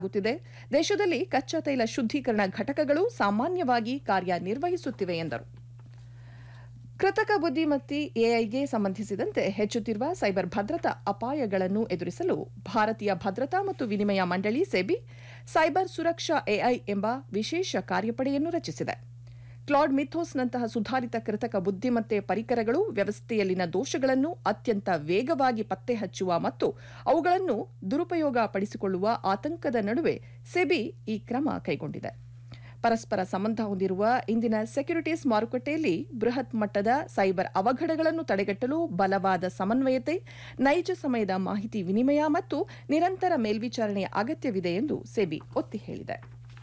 ಆಗುತ್ತಿದೆ ದೇಶದಲ್ಲಿ ಕಚ್ಚಾ ತೈಲ ಶುದ್ದೀಕರಣ ಘಟಕಗಳು ಸಾಮಾನ್ಯವಾಗಿ ಕಾರ್ಯನಿರ್ವಹಿಸುತ್ತಿವೆ ಎಂದರು ಕೃತಕ ಬುದ್ದಿಮತ್ತೆ ಎಐಗೆ ಸಂಬಂಧಿಸಿದಂತೆ ಹೆಚ್ಚುತ್ತಿರುವ ಸೈಬರ್ ಭದ್ರತಾ ಅಪಾಯಗಳನ್ನು ಎದುರಿಸಲು ಭಾರತೀಯ ಭದ್ರತಾ ಮತ್ತು ವಿನಿಮಯ ಮಂಡಳಿ ಸೆಬಿ ಸೈಬರ್ ಸುರಕ್ಷಾ ಎಐ ಎಂಬ ವಿಶೇಷ ಕಾರ್ಯಪಡೆಯನ್ನು ರಚಿಸಿದೆ ಕ್ಲಾಡ್ ಮಿಥೋಸ್ನಂತಹ ಸುಧಾರಿತ ಕೃತಕ ಬುದ್ದಿಮತ್ತೆ ಪರಿಕರಗಳು ವ್ಯವಸ್ಥೆಯಲ್ಲಿನ ದೋಷಗಳನ್ನು ಅತ್ಯಂತ ವೇಗವಾಗಿ ಪತ್ತೆ ಹಚ್ಚುವ ಮತ್ತು ಅವುಗಳನ್ನು ದುರುಪಯೋಗ ಪಡಿಸಿಕೊಳ್ಳುವ ಆತಂಕದ ನಡುವೆ ಸೆಬಿ ಈ ಕ್ರಮ ಕೈಗೊಂಡಿದೆ ಪರಸ್ಪರ ಸಂಬಂಧ ಹೊಂದಿರುವ ಇಂದಿನ ಸೆಕ್ಯುರಿಟೀಸ್ ಮಾರುಕಟ್ಟೆಯಲ್ಲಿ ಬೃಹತ್ ಮಟ್ಟದ ಸೈಬರ್ ಅವಘಡಗಳನ್ನು ತಡೆಗಟ್ಟಲು ಬಲವಾದ ಸಮನ್ವಯತೆ ನೈಜ ಸಮಯದ ಮಾಹಿತಿ ವಿನಿಮಯ ಮತ್ತು ನಿರಂತರ ಮೇಲ್ವಿಚಾರಣೆಯ ಅಗತ್ಯವಿದೆ ಎಂದು ಸೆಬಿ ಒತ್ತಿ ಹೇಳಿದೆ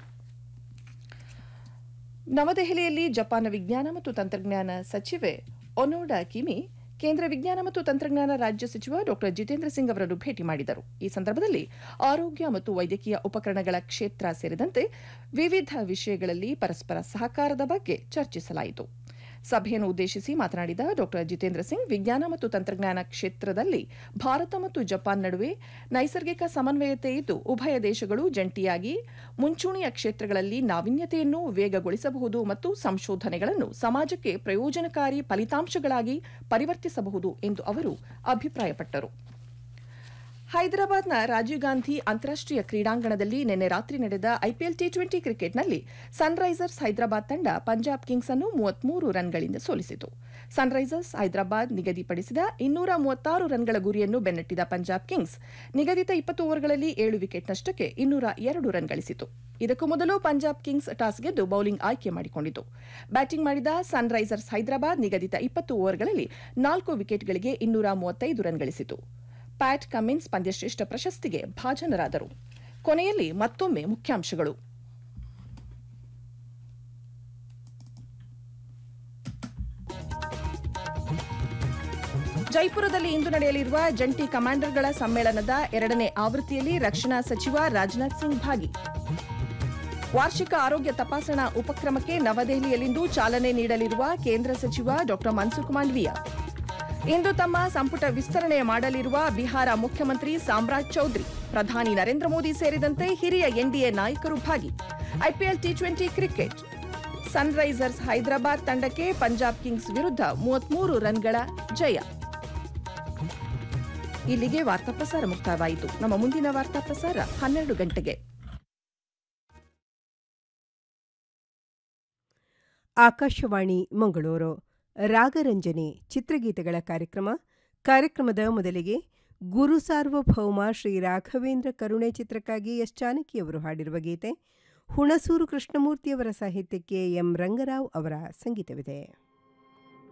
ನವದೆಹಲಿಯಲ್ಲಿ ಜಪಾನ್ನ ವಿಜ್ಞಾನ ಮತ್ತು ತಂತ್ರಜ್ಞಾನ ಸಚಿವೆ ಒನೋಡಾ ಕಿಮಿ ಕೇಂದ್ರ ವಿಜ್ಞಾನ ಮತ್ತು ತಂತ್ರಜ್ಞಾನ ರಾಜ್ಯ ಸಚಿವ ಡಾ ಜಿತೇಂದ್ರ ಸಿಂಗ್ ಅವರನ್ನು ಭೇಟಿ ಮಾಡಿದರು ಈ ಸಂದರ್ಭದಲ್ಲಿ ಆರೋಗ್ಯ ಮತ್ತು ವೈದ್ಯಕೀಯ ಉಪಕರಣಗಳ ಕ್ಷೇತ್ರ ಸೇರಿದಂತೆ ವಿವಿಧ ವಿಷಯಗಳಲ್ಲಿ ಪರಸ್ಪರ ಸಹಕಾರದ ಬಗ್ಗೆ ಚರ್ಚಿಸಲಾಯಿತು ಸಭೆಯನ್ನು ಉದ್ದೇಶಿಸಿ ಮಾತನಾಡಿದ ಡಾ ಜಿತೇಂದ್ರ ಸಿಂಗ್ ವಿಜ್ಞಾನ ಮತ್ತು ತಂತ್ರಜ್ಞಾನ ಕ್ಷೇತ್ರದಲ್ಲಿ ಭಾರತ ಮತ್ತು ಜಪಾನ್ ನಡುವೆ ನೈಸರ್ಗಿಕ ಸಮನ್ವಯತೆ ಇದ್ದು ಉಭಯ ದೇಶಗಳು ಜಂಟಿಯಾಗಿ ಮುಂಚೂಣಿಯ ಕ್ಷೇತ್ರಗಳಲ್ಲಿ ನಾವೀನ್ಯತೆಯನ್ನು ವೇಗಗೊಳಿಸಬಹುದು ಮತ್ತು ಸಂಶೋಧನೆಗಳನ್ನು ಸಮಾಜಕ್ಕೆ ಪ್ರಯೋಜನಕಾರಿ ಫಲಿತಾಂಶಗಳಾಗಿ ಪರಿವರ್ತಿಸಬಹುದು ಎಂದು ಅವರು ಅಭಿಪ್ರಾಯಪಟ್ಟರು ಹೈದರಾಬಾದ್ನ ರಾಜೀವ್ ಗಾಂಧಿ ಅಂತಾರಾಷ್ಟೀಯ ಕ್ರೀಡಾಂಗಣದಲ್ಲಿ ನಿನ್ನೆ ರಾತ್ರಿ ನಡೆದ ಐಪಿಎಲ್ ಟಿ ಟ್ವೆಂಟಿ ಕ್ರಿಕೆಟ್ನಲ್ಲಿ ಸನ್ರೈಸರ್ಸ್ ಹೈದರಾಬಾದ್ ತಂಡ ಪಂಜಾಬ್ ಕಿಂಗ್ಸ್ ಅನ್ನು ಮೂವತ್ಮೂರು ರನ್ಗಳಿಂದ ಸೋಲಿಸಿತು ಸನ್ರೈಸರ್ಸ್ ಹೈದರಾಬಾದ್ ನಿಗದಿಪಡಿಸಿದ ಇನ್ನೂರ ಮೂವತ್ತಾರು ರನ್ಗಳ ಗುರಿಯನ್ನು ಬೆನ್ನಟ್ಟಿದ ಪಂಜಾಬ್ ಕಿಂಗ್ಸ್ ನಿಗದಿತ ಇಪ್ಪತ್ತು ಓವರ್ಗಳಲ್ಲಿ ಏಳು ವಿಕೆಟ್ ನಷ್ಟಕ್ಕೆ ಇನ್ನೂರ ಎರಡು ರನ್ ಗಳಿಸಿತು ಇದಕ್ಕೂ ಮೊದಲು ಪಂಜಾಬ್ ಕಿಂಗ್ಸ್ ಟಾಸ್ ಗೆದ್ದು ಬೌಲಿಂಗ್ ಆಯ್ಕೆ ಮಾಡಿಕೊಂಡಿತು ಬ್ಯಾಟಿಂಗ್ ಮಾಡಿದ ಸನ್ರೈಸರ್ಸ್ ಹೈದರಾಬಾದ್ ನಿಗದಿತ ಇಪ್ಪತ್ತು ಓವರ್ಗಳಲ್ಲಿ ನಾಲ್ಕು ವಿಕೆಟ್ಗಳಿಗೆ ಇನ್ನೂರ ಮೂವತ್ತೈದು ರನ್ ಗಳಿಸಿತು ಪ್ಯಾಟ್ ಕಮಿನ್ಸ್ ಪಂದ್ಯಶ್ರೇಷ್ಠ ಪ್ರಶಸ್ತಿಗೆ ಭಾಜನರಾದರು ಕೊನೆಯಲ್ಲಿ ಮತ್ತೊಮ್ಮೆ ಮುಖ್ಯಾಂಶಗಳು ಜೈಪುರದಲ್ಲಿ ಇಂದು ನಡೆಯಲಿರುವ ಜಂಟಿ ಕಮಾಂಡರ್ಗಳ ಸಮ್ಮೇಳನದ ಎರಡನೇ ಆವೃತ್ತಿಯಲ್ಲಿ ರಕ್ಷಣಾ ಸಚಿವ ರಾಜನಾಥ್ ಸಿಂಗ್ ಭಾಗಿ ವಾರ್ಷಿಕ ಆರೋಗ್ಯ ತಪಾಸಣಾ ಉಪಕ್ರಮಕ್ಕೆ ನವದೆಹಲಿಯಲ್ಲಿಂದು ಚಾಲನೆ ನೀಡಲಿರುವ ಕೇಂದ್ರ ಸಚಿವ ಡಾ ಮನ್ಸುಖ್ ಮಾಂಡವೀಯ ಇಂದು ತಮ್ಮ ಸಂಪುಟ ವಿಸ್ತರಣೆ ಮಾಡಲಿರುವ ಬಿಹಾರ ಮುಖ್ಯಮಂತ್ರಿ ಸಾಮ್ರಾಜ್ ಚೌಧರಿ ಪ್ರಧಾನಿ ನರೇಂದ್ರ ಮೋದಿ ಸೇರಿದಂತೆ ಹಿರಿಯ ಎನ್ಡಿಎ ನಾಯಕರು ಭಾಗಿ IPL T twenty cricket Sunrisers Hyderabad ತಂಡಕ್ಕೆ ಪಂಜಾಬ್ ಕಿಂಗ್ಸ್ ವಿರುದ್ಧ ಮೂವತ್ಮೂರು ರನ್ಗಳ ಜಯ ಇಲ್ಲಿಗೆ ವಾರ್ತಾ ಪ್ರಸಾರ ಮುಕ್ತಾಯವಾಯಿತು ನಮ್ಮ ಮುಂದಿನ ವಾರ್ತಾ ಪ್ರಸಾರ ಹನ್ನೆರಡು ಗಂಟೆಗೆ ಆಕಾಶವಾಣಿ ಮಂಗಳೂರು ರಾಗರಂಜನೆ ಚಿತ್ರಗೀತೆಗಳ ಕಾರ್ಯಕ್ರಮ ಕಾರ್ಯಕ್ರಮದ ಮೊದಲಿಗೆ ಗುರು ಸಾರ್ವಭೌಮ ಶ್ರೀ ರಾಘವೇಂದ್ರ ಕರುಣೆ ಚಿತ್ರಕ್ಕಾಗಿ ಎಸ್ ಜಾನಕಿಯವರು ಹಾಡಿರುವ ಗೀತೆ ಹುಣಸೂರು ಕೃಷ್ಣಮೂರ್ತಿಯವರ ಸಾಹಿತ್ಯಕ್ಕೆ ಎಂ ರಂಗರಾವ್ ಅವರ ಸಂಗೀತವಿದೆ